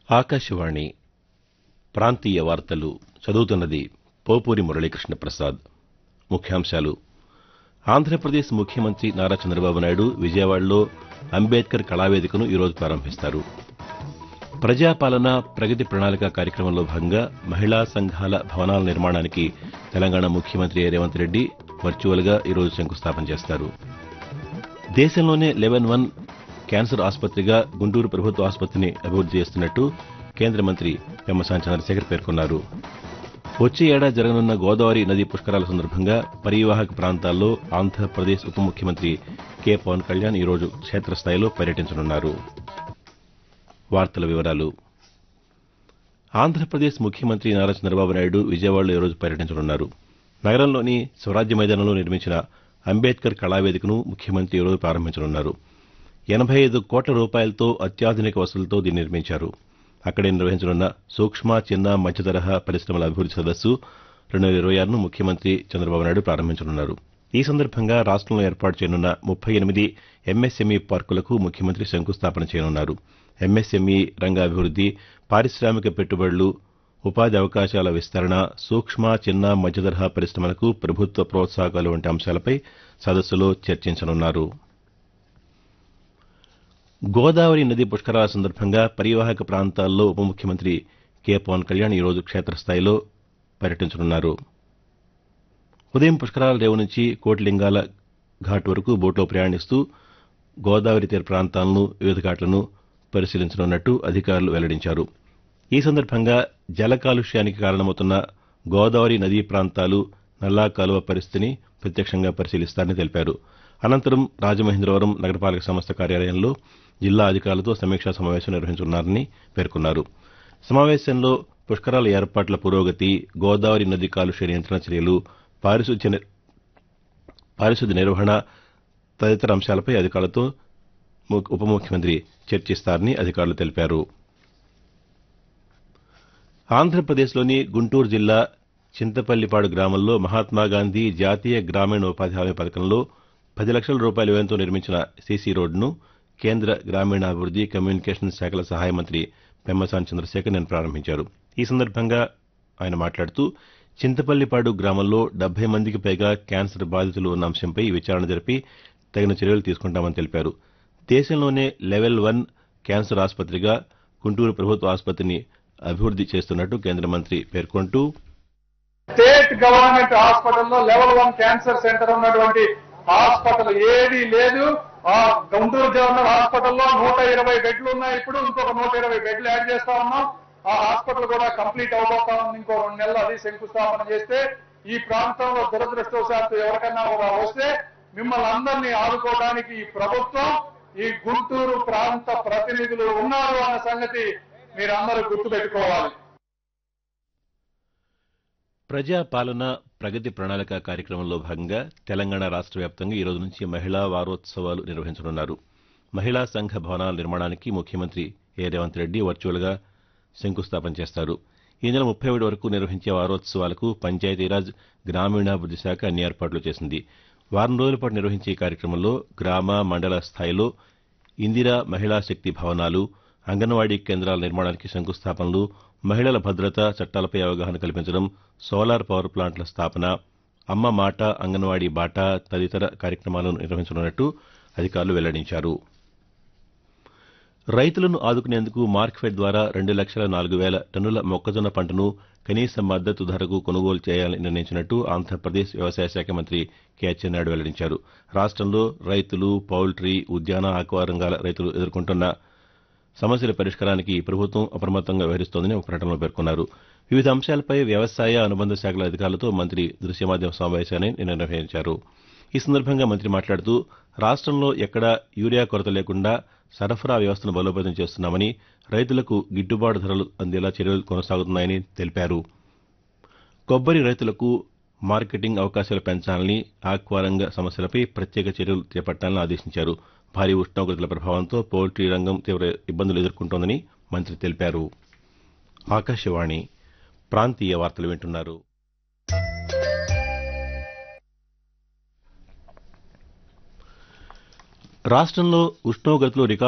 ఆకాశవాణి ప్రాంతీయ వార్తలు చదువుతున్నది పోపూరి మురళీకృష్ణ ప్రసాద్ ముఖ్యాంశాలు ఆంధ్రప్రదేశ్ ముఖ్యమంత్రి నారా చంద్రబాబు నాయుడు విజయవాడలో అంబేద్కర్ కళావేదికను ఈరోజు ప్రారంభిస్తారు ప్రజాపాలన ప్రగతి ప్రణాళిక కార్యక్రమంలో భాగంగా మహిళా సంఘాల భవనాల నిర్మాణానికి తెలంగాణ ముఖ్యమంత్రి రేవంత్ రెడ్డి వర్చువల్గా ఈరోజు శంకుస్థాపన చేస్తారు దేశంలోనే లెవెల్ వన్ క్యాన్సర్ ఆసుపత్రిగా గుంటూరు ప్రభుత్వ ఆసుపత్రిని అభివృద్ది చేస్తున్నట్టు కేంద్ర మంత్రి పెమ్మసాని చంద్రశేఖర్ పేర్కొన్నారు వచ్చే ఏడాది జరగనున్న గోదావరి నదీ పుష్కరాల సందర్భంగా పరీవాహక ప్రాంతాల్లో ఆంధ్రప్రదేశ్ ఉప ముఖ్యమంత్రి కె పవన్ కళ్యాణ్ ఈరోజు క్షేత్రస్థాయిలో పర్యటించనున్నారు వార్తల వివరాలు ఆంధ్రప్రదేశ్ ముఖ్యమంత్రి నారా చంద్రబాబు నాయుడు విజయవాడలో ఈరోజు పర్యటించనున్నారు నగరంలోని స్వరాజ్య మైదానంలో నిర్మించిన అంబేద్కర్ కళావేదికను ముఖ్యమంత్రి ఈరోజు ప్రారంభించనున్నారు ఎనబై ఐదు కోట్ల రూపాయలతో అత్యాధునిక వసతులతో దీన్ని నిర్మించారు అక్కడే నిర్వహించనున్న సూక్ష్మ చిన్న మధ్య తరహా పరిశ్రమల అభివృద్ది సదస్సు రెండు వేల ఇరవై ఆరును ముఖ్యమంత్రి చంద్రబాబు నాయుడు ప్రారంభించనున్నారు ఈ సందర్భంగా రాష్టంలో ఏర్పాటు చేయనున్న ముప్పై ఎనిమిది ఎంఎస్ఎంఈ పార్కులకు ముఖ్యమంత్రి శంకుస్థాపన చేయనున్నారు ఎంఎస్ఎంఈ రంగ అభివృద్ది పారిశ్రామిక పెట్టుబడులు ఉపాధి అవకాశాల విస్తరణ సూక్ష్మ చిన్న మధ్య తరహా పరిశ్రమలకు ప్రభుత్వ ప్రోత్సాహకాలు వంటి అంశాలపై సదస్సులో చర్చించనున్నారు గోదావరి నదీ పుష్కరాల సందర్భంగా పరీవాహక ప్రాంతాల్లో ఉప ముఖ్యమంత్రి కె పవన్ కళ్యాణ్ ఈరోజు క్షేత్రస్థాయిలో పర్యటించనున్నారు ఉదయం పుష్కరాల రేవు నుంచి కోటిలింగాల ఘాట్ వరకు బోట్లో ప్రయాణిస్తూ గోదావరి తీర ప్రాంతాలను వివిధ ఘాట్లను పరిశీలించనున్నట్టు అధికారులు వెల్లడించారు ఈ సందర్భంగా జల కాలుష్యానికి కారణమవుతున్న గోదావరి నదీ ప్రాంతాలు నల్లా కాలువ పరిస్థితిని ప్రత్యక్షంగా పరిశీలిస్తారని తెలిపారు అనంతరం రాజమహేంద్రవరం నగరపాలక సంస్థ కార్యాలయంలో జిల్లా అధికారులతో సమీక్షా సమావేశం నిర్వహించనున్నారని పేర్కొన్నారు సమావేశంలో పుష్కరాల ఏర్పాట్ల పురోగతి గోదావరి నది కాలుష్య నియంత్రణ చర్యలు పారిశుద్ధ్య పారిశుద్ధ్య నిర్వహణ తదితర అంశాలపై అధికారులతో ఉప ముఖ్యమంత్రి చర్చిస్తారని అధికారులు తెలిపారు ఆంధ్రప్రదేశ్లోని గుంటూరు జిల్లా చింతపల్లిపాడు గ్రామంలో మహాత్మాగాంధీ జాతీయ గ్రామీణ ఉపాధి హామీ పథకంలో పది లక్షల రూపాయల వ్యయంతో నిర్మించిన సీసీ రోడ్డును కేంద్ర గ్రామీణాభివృద్ది కమ్యూనికేషన్ శాఖల సహాయ మంత్రి పెమ్మసాని చంద్రశేఖర్ నిన్న ప్రారంభించారు ఈ సందర్భంగా ఆయన మాట్లాడుతూ చింతపల్లిపాడు గ్రామంలో డెబ్బై మందికి పైగా క్యాన్సర్ బాధితులు ఉన్న అంశంపై విచారణ జరిపి తగిన చర్యలు తీసుకుంటామని తెలిపారు దేశంలోనే లెవెల్ వన్ క్యాన్సర్ ఆసుపత్రిగా గుంటూరు ప్రభుత్వ ఆసుపత్రిని అభివృద్ది చేస్తున్నట్టు కేంద్ర మంత్రి పేర్కొంటూ స్టేట్ గవర్నమెంట్ హాస్పిటల్లో లెవెల్ వన్ క్యాన్సర్ సెంటర్ ఉన్నటువంటి హాస్పిటల్ ఏది లేదు ఆ గుంటూరు జనరల్ హాస్పిటల్లో నూట ఇరవై బెడ్లు ఉన్నాయి ఇప్పుడు ఇంకొక నూట ఇరవై బెడ్లు యాడ్ చేస్తా ఉన్నాం ఆ హాస్పిటల్ కూడా కంప్లీట్ అవబోతా ఉంది ఇంకో రెండు నెలలు అది శంకుస్థాపన చేస్తే ఈ ప్రాంతంలో దురదృష్టవశాత్తు ఎవరికన్నా కూడా వస్తే మిమ్మల్ని అందరినీ ఆదుకోవడానికి ఈ ప్రభుత్వం ఈ గుంటూరు ప్రాంత ప్రతినిధులు ఉన్నారు అన్న సంగతి మీరందరూ గుర్తుపెట్టుకోవాలి ప్రజాపాలన ప్రగతి ప్రణాళిక కార్యక్రమంలో భాగంగా తెలంగాణ రాష్ట్ర వ్యాప్తంగా ఈ రోజు నుంచి మహిళా వారోత్సవాలు నిర్వహించనున్నారు మహిళా సంఘ భవనాల నిర్మాణానికి ముఖ్యమంత్రి ఏ రేవంత్ రెడ్డి వర్చువల్గా శంకుస్థాపన చేస్తారు ఈ నెల ముప్పై ఒకటి వరకు నిర్వహించే వారోత్సవాలకు పంచాయతీరాజ్ గ్రామీణాభివృద్ది శాఖ అన్ని ఏర్పాట్లు చేసింది వారం రోజుల పాటు నిర్వహించే ఈ కార్యక్రమంలో గ్రామ మండల స్థాయిలో ఇందిరా మహిళా శక్తి భవనాలు అంగన్వాడీ కేంద్రాల నిర్మాణానికి శంకుస్థాపనలు మహిళల భద్రత చట్టాలపై అవగాహన కల్పించడం సోలార్ పవర్ ప్లాంట్ల స్థాపన అమ్మ మాట అంగన్వాడీ బాట తదితర కార్యక్రమాలను నిర్వహించనున్నట్టు అధికారులు వెల్లడించారు రైతులను ఆదుకునేందుకు మార్క్ఫెడ్ ద్వారా రెండు లక్షల నాలుగు వేల టన్నుల మొక్కజొన్న పంటను కనీస మద్దతు ధరకు కొనుగోలు చేయాలని నిర్ణయించినట్టు ఆంధ్రప్రదేశ్ వ్యవసాయ శాఖ మంత్రి కె అచ్చెన్నాయుడు వెల్లడించారు రాష్టంలో రైతులు పౌల్ట్రీ ఉద్యాన ఆక్వా రంగాల రైతులు ఎదుర్కొంటున్న సమస్యల పరిష్కారానికి ప్రభుత్వం అప్రమత్తంగా వ్యవహరిస్తోందని ఒక ప్రకటనలో పేర్కొన్నారు వివిధ అంశాలపై వ్యవసాయ అనుబంధ శాఖల అధికారులతో మంత్రి దృశ్య మాధ్యమ సమావేశాన్ని నిన్న నిర్వహించారు ఈ సందర్భంగా మంత్రి మాట్లాడుతూ రాష్టంలో ఎక్కడా యూరియా కొరత లేకుండా సరఫరా వ్యవస్థను బలోపేతం చేస్తున్నామని రైతులకు గిట్టుబాటు ధరలు అందేలా చర్యలు కొనసాగుతున్నాయని తెలిపారు కొబ్బరి రైతులకు మార్కెటింగ్ అవకాశాలు పెంచాలని ఆక్వారంగ సమస్యలపై ప్రత్యేక చర్యలు చేపట్టాలని ఆదేశించారు భారీ ఉష్ణోగ్రతల ప్రభావంతో పౌల్ట్రీ రంగం తీవ్ర ఇబ్బందులు ఎదుర్కొంటోందని మంత్రి తెలిపారు ఆకాశవాణి ప్రాంతీయ వార్తలు వింటున్నారు రాష్టంలో ఉష్ణోగ్రతలు రికార్డు